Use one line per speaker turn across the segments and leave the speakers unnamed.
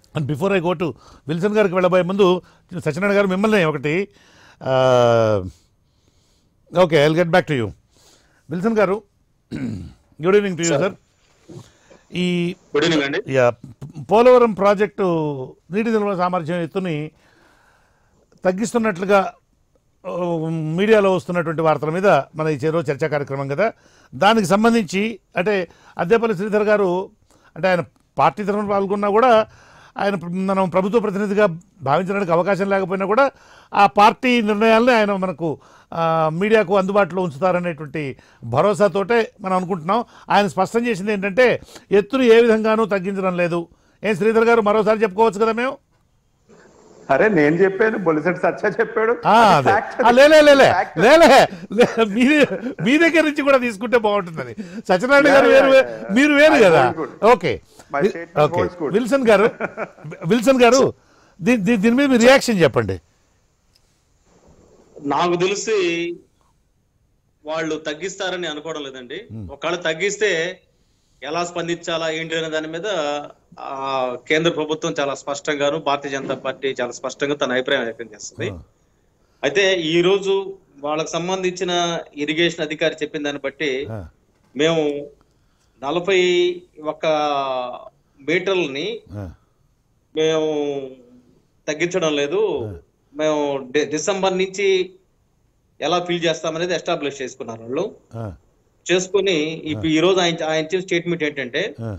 And before I go to Wilson గారికి వెళ్ళబోయే ముందు సత్యనారాయణ గారు మిమ్మల్ని ఒకటి okay I'll get back to you Wilson గారు good evening to you sir ఈ
గుడ్ ఈవినింగ్ అండి
యా పోలవరం ప్రాజెక్టు నీటి నిల్వ సామర్థ్యం ఎత్తుని తగ్గిస్తున్నట్లుగా ఓ, మీడియాలో వస్తున్నటువంటి వార్తల మీద మన ఈ చెరో చర్చా కార్యక్రమం కదా దానికి సంబంధించి అంటే అద్దేపల్లి శ్రీధర్ గారు అంటే ఆయన పార్టీ తరఫున పాల్గొన్నా కూడా ఆయన ప్ర- మనం ప్రభుత్వ ప్రతినిధిగా భావించడానికి అవకాశం లేకపోయినా కూడా ఆ పార్టీ నిర్ణయాలని ఆయన మనకు ఆ, మీడియాకు అందుబాటులో ఉంచుతారనేటువంటి భరోసాతోటే మనం అనుకుంటున్నాం ఆయన స్పష్టం చేసింది ఏంటంటే ఎత్తును ఏ విధంగానూ తగ్గించడం లేదు ఏం శ్రీధర్ గారు మరోసారి చెప్పుకోవచ్చు కదా మేము
అరే నేను చెప్పాను బొలిసెట్ సత్య చెప్పాడు
ఆ,
అది
అదే.
fact
ఆ,
అది.
లేలే లేలే
Fact.
లేలే లే, మీ మీ దగ్గర నుంచి కూడా తీసుకుంటే బాగుంటుంది సత్యనారాయణ గారు వేరు
Yeah, yeah, yeah.
మీరు వేరు
I
కదా
hold good.
ఓకే
My
వి-
statement
okay
holds good.
Wilson గారు విల్సన్ గారు దీ- దీ- దీని మీద మీ రియాక్షన్ చెప్పండి
నాకు తెలిసి వాళ్ళు తగ్గిస్తారని అనుకోవడం లేదండి ఒకవేళ తగ్గిస్తే ఎలా స్పందించాలా ఏంటి అనే దాని మీద ఆ కేంద్ర ప్రభుత్వం చాలా స్పష్టంగాను భారతీయ జనతా పార్టీ చాలా స్పష్టంగా తన అభిప్రాయం వ్యక్తం చేస్తుంది అయితే ఈ రోజు వాళ్ళకి సంబంధించిన ఇరిగేషన్ అధికారి చెప్పిన దాన్ని బట్టి
ఆ,
మేము నలభై ఒక్క మీటర్లని
ఆ,
మేము తగ్గించడం లేదు మేము డి- డిసెంబర్ నుంచి ఎలా ఫీల్ చేస్తామనేది ఎస్టాబ్లిష్ చేసుకున్నారు వాళ్ళు
ఆ,
చేసుకుని ఇప్పుడు ఈ రోజు ఆయన ఆయన ఇచ్చిన స్టేట్మెంట్ ఏంటంటే
ఆ,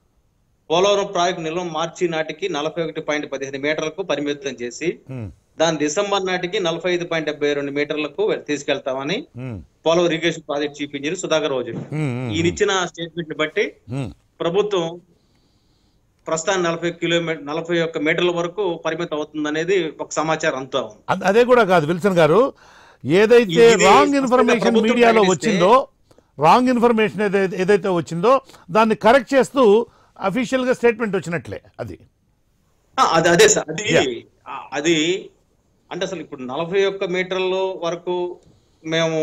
పోలవరం ప్రాజెక్ట్ నిల్వ మార్చి నాటికి నలభై ఒకటి పాయింట్ పదిహేను మీటర్లకు పరిమితం చేసి
ఉమ్,
దాని డిసెంబర్ నాటికి నలభై ఐదు పాయింట్ డెబ్బై రెండు మీటర్లకు తీసుకెళ్తామని
ఉమ్,
Polavaram irrigation project chief engineer Sudhakar Rao చెప్పారు
ఉమ్, ఉమ్,
ఈయన ఇచ్చిన స్టేట్మెంట్ ని బట్టి
ఉమ్,
ప్రభుత్వం ప్రస్తుతానికి నలభై కిలోమీటర్ నలభై ఒక్క మీటర్ల వరకు పరిమితం అవుతుంది అనేది ఒక సమాచారం అంతా ఉంది
అ- అదే కూడా కాదు విల్సన్ గారు ఏదైతే
ఇది
రాంగ్
స్పష్టంగా
ఇన్ఫర్మేషన్
ప్రభుత్వం
మీడియాలో
ప్రకటిస్తే-
వచ్చిందో రాంగ్ ఇన్ఫర్మేషన్ ఏదైతే ఏదైతే వచ్చిందో దాన్ని కరెక్ట్ చేస్తూ అఫీషియల్ గా స్టేట్మెంట్ వచ్చినట్లే అది
ఆ, అది అదే సార్ అది
Yeah.
ఆ, అది అంటే అసలు ఇప్పుడు నలభై ఒక్క మీటర్ల వరకు మేము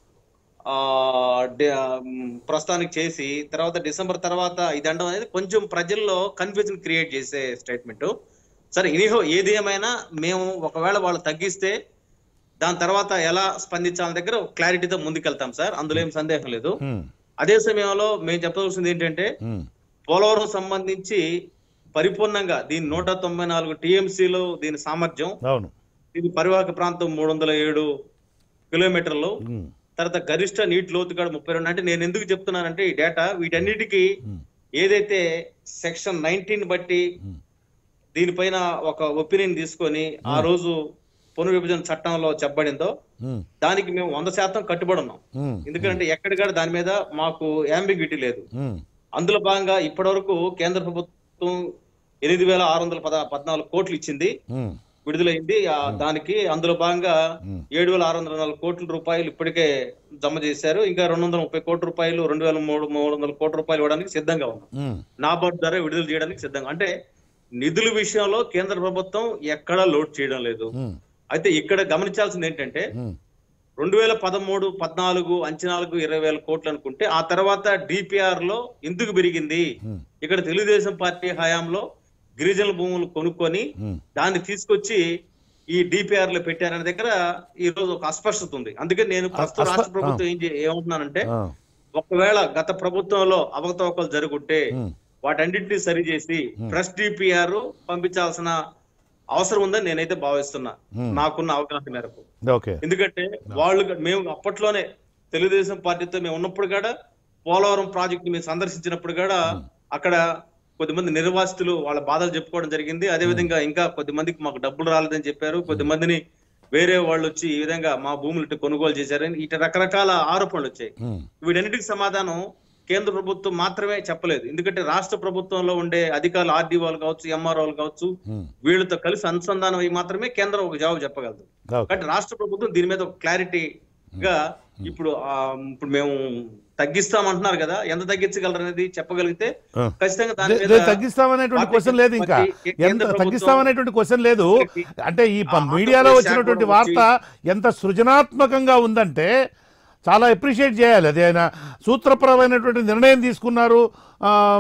ఆ డి- ఆ, మ్, ప్రస్తుతానికి చేసి తర్వాత డిసెంబర్ తర్వాత ఇది అనడం అనేది కొంచెం ప్రజల్లో కన్ఫ్యూజన్ క్రియేట్ చేసే స్టేట్మెంట్ సరే ఇనిహో ఏది ఏమైనా మేము ఒకవేళ వాళ్ళు తగ్గిస్తే దాని తర్వాత ఎలా స్పందించాలనే దగ్గర క్లారిటీతో ముందుకెళ్తాం సార్ అందులో ఏం సందేహం లేదు
ఉమ్,
అదే సమయంలో మేము చెప్పవలసింది ఏంటంటే
ఉమ్,
పోలవరం సంబంధించి పరిపూర్ణంగా దీని నూట తొంభై నాలుగు టీఎంసీలో దీని సామర్థ్యం
అవును
దీని పరివాహక ప్రాంతం మూడు వందల ఏడు కిలోమీటర్లు
ఉమ్,
తర్వాత గరిష్ట నీటి లోతు కూడా ముప్పై రెండు అంటే నేను ఎందుకు చెప్తున్నానంటే ఈ డేటా వీటన్నిటికీ
ఉమ్,
ఏదైతే సెక్షన్ నైన్టీన్ బట్టి
ఉమ్,
దీనిపైన ఒక ఒపీనియన్ తీసుకొని ఆ రోజు పునర్విభజన చట్టంలో చెప్పబడిందో
ఉమ్,
దానికి మేము వంద శాతం కట్టుబడి ఉన్నాం
ఉమ్,
ఎందుకంటే ఎక్కడికాడ దాని మీద మాకు యాంబిగ్యూటీ లేదు
ఉమ్,
అందులో భాగంగా ఇప్పటివరకు కేంద్ర ప్రభుత్వం ఎనిమిది వేల ఆరు వందల పద పద్నాలుగు కోట్లు ఇచ్చింది
ఉమ్,
విడుదలైంది ఆ దానికి అందులో భాగంగా
Hmm.
ఏడు వేల ఆరు వందల నాలుగు కోట్ల రూపాయలు ఇప్పటికే జమ చేశారు ఇంకా రెండు వందల ముప్పై కోట్ల రూపాయలు రెండు వేల మూడు మూడు వందల కోట్ల రూపాయలు ఇవ్వడానికి సిద్ధంగా ఉన్నాం
ఉమ్,
నాబార్డు ద్వారా విడుదల చేయడానికి సిద్ధంగా అంటే నిధుల విషయంలో కేంద్ర ప్రభుత్వం ఎక్కడా లోడ్ చేయడం లేదు
ఉమ్,
అయితే ఇక్కడ గమనించాల్సింది ఏంటంటే
ఉమ్,
రెండు వేల పదమూడు పద్నాలుగు అంచనాలకు ఇరవై వేల కోట్లు అనుకుంటే ఆ తర్వాత డిపిఆర్ లో ఎందుకు పెరిగింది
ఉమ్,
ఇక్కడ తెలుగుదేశం పార్టీ హయాంలో గిరిజనుల భూములు కొనుక్కొని
ఉమ్,
దాన్ని తీసుకొచ్చి ఈ డిపిఆర్ లో పెట్టారనే దగ్గర ఈ రోజు ఒక అస్పష్టత ఉంది అందుకే నేను ప్రస్తుత
అస్ప-
రాష్ట్ర ప్రభుత్వం ఏం చే- ఏమంటున్నానంటే
ఆ,
ఒకవేళ గత ప్రభుత్వంలో అవకతవకలు జరుగుంటే
ఉమ్,
వాటన్నింటినీ సరి చేసి ఫ్రెష్ డిపిఆర్ పంపించాల్సిన అవసరం ఉందని నేనైతే భావిస్తున్నా
Hmm.
నాకున్న అవగాహన మేరకు
ఓకే
ఎందుకంటే వాళ్ళు మేము అప్పట్లోనే తెలుగుదేశం పార్టీతో మేము ఉన్నప్పుడు కూడా పోలవరం ప్రాజెక్ట్ మేము సందర్శించినప్పుడు కూడా అక్కడ కొద్దిమంది నిర్వాసితులు వాళ్ళ బాధలు చెప్పుకోవడం జరిగింది అదే విధంగా ఇంకా కొద్దిమందికి మాకు డబ్బులు రాలేదని చెప్పారు కొద్దిమందిని వేరే వాళ్ళు వచ్చి ఈ విధంగా మా భూములు ఇటు కొనుగోలు చేశారని ఇటు రకరకాల ఆరోపణలు వచ్చాయి
ఉమ్,
వీటన్నిటికి సమాధానం కేంద్ర ప్రభుత్వం మాత్రమే చెప్పలేదు ఎందుకంటే రాష్ట్ర ప్రభుత్వంలో ఉండే అధికారులు ఆర్డీఓలు కావచ్చు ఎంఆర్ఓలు కావచ్చు
ఉమ్,
వీళ్ళతో కలిసి అనుసంధానం అయ్యి మాత్రమే కేంద్రం ఒక జవాబు చెప్పగలదు
ఓకే
కాబట్టి రాష్ట్ర ప్రభుత్వం దీని మీద ఒక క్లారిటీగా ఇప్పుడు ఆ, ఇప్పుడు మేము తగ్గిస్తామంటున్నారు కదా ఎంత తగ్గించగలరు అనేది చెప్పగలిగితే
ఆ.
ఖచ్చితంగా దాని
లే-
మీద
లేదు, తగ్గిస్తామనేటువంటి
పార్టీ-
క్వశ్చన్ లేదు ఇంకా
పార్టీ- కేంద్ర
ఎంత
ప్రభుత్వం-
తగ్గిస్తామనేటువంటి క్వశ్చన్ లేదు అంటే ఈ ప-
ఆ,
మీడియాలో
ఆంధ్రప్రదేశ్
వచ్చినటువంటి
శాఖ
వార్త ఎంత సృజనాత్మకంగా ఉందంటే చాలా అప్రిషియేట్ చేయాలి అది ఆయన సూత్రపరమైనటువంటి నిర్ణయం తీసుకున్నారు ఆమ్,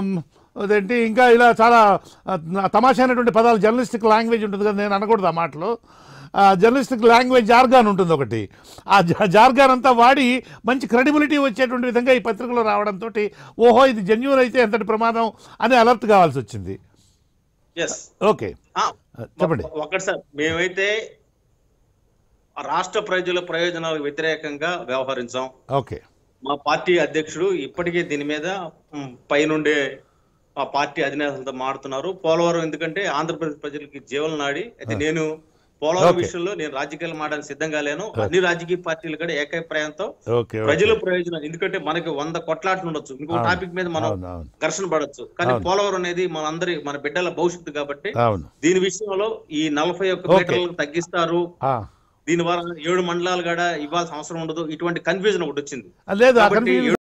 అదేంటి ఇంకా ఇలా చాలా ఆ, తమాషా అయినటువంటి పదాలు జర్నలిస్టిక్ లాంగ్వేజ్ ఉంటుంది కదా నేను అనకూడదు ఆ మాటలో ఆ, జర్నలిస్టిక్ లాంగ్వేజ్ జార్గాన్ ఉంటుంది ఒకటి ఆ జా- జార్గాన్ అంతా వాడి మంచి క్రెడిబిలిటీ వచ్చేటువంటి విధంగా ఈ పత్రికలో రావడంతో ఓహో ఇది జెన్యున్ అయితే ఎంతటి ప్రమాదం అని అలర్ట్ కావాల్సి వచ్చింది
ఎస్
ఓకే
ఆ,
చెప్పండి.
ఒ- ఒకటి సార్ మేమైతే రాష్ట్ర ప్రజల ప్రయోజనాలకు వ్యతిరేకంగా వ్యవహరించాం
ఓకే
మా పార్టీ అధ్యక్షుడు ఇప్పటికే దీని మీద ఉమ్, పైనుండే ఆ పార్టీ అధినేతలతో మాడుతున్నారు పోలవరం ఎందుకంటే ఆంధ్రప్రదేశ్ ప్రజలకి జీవన నాడి అయితే నేను పోలవరం
Okay.
విషయంలో నేను రాజకీయాలు మాడడానికి సిద్ధంగా లేను అన్ని రాజకీయ పార్టీలు కూడా ఏకాభిప్రాయంతో
ఓకే ఓకే.
ప్రజల ప్రయోజనం ఎందుకంటే మనకి వంద కొట్లాట్లు ఉండొచ్చు ఇంకో
అవును.
టాపిక్ మీద మనం
అవును అవును
ఘర్షణ పడవచ్చు కానీ
అవును.
పోలవరం అనేది మనందరి మన బిడ్డల భవిష్యత్తు కాబట్టి
అవును
దీని విషయంలో ఈ నలభై ఒక్క
Okay.
మీటర్లకు తగ్గిస్తారు
ఆ.
దీని వల్ల ఏడు మండలాలు కూడా ఇవ్వాల్సిన అవసరం ఉండదు ఇటువంటి కన్ఫ్యూజన్ ఒకటి వచ్చింది
లేదు ఆ
కాబట్టి
కన్ఫ్యూజన్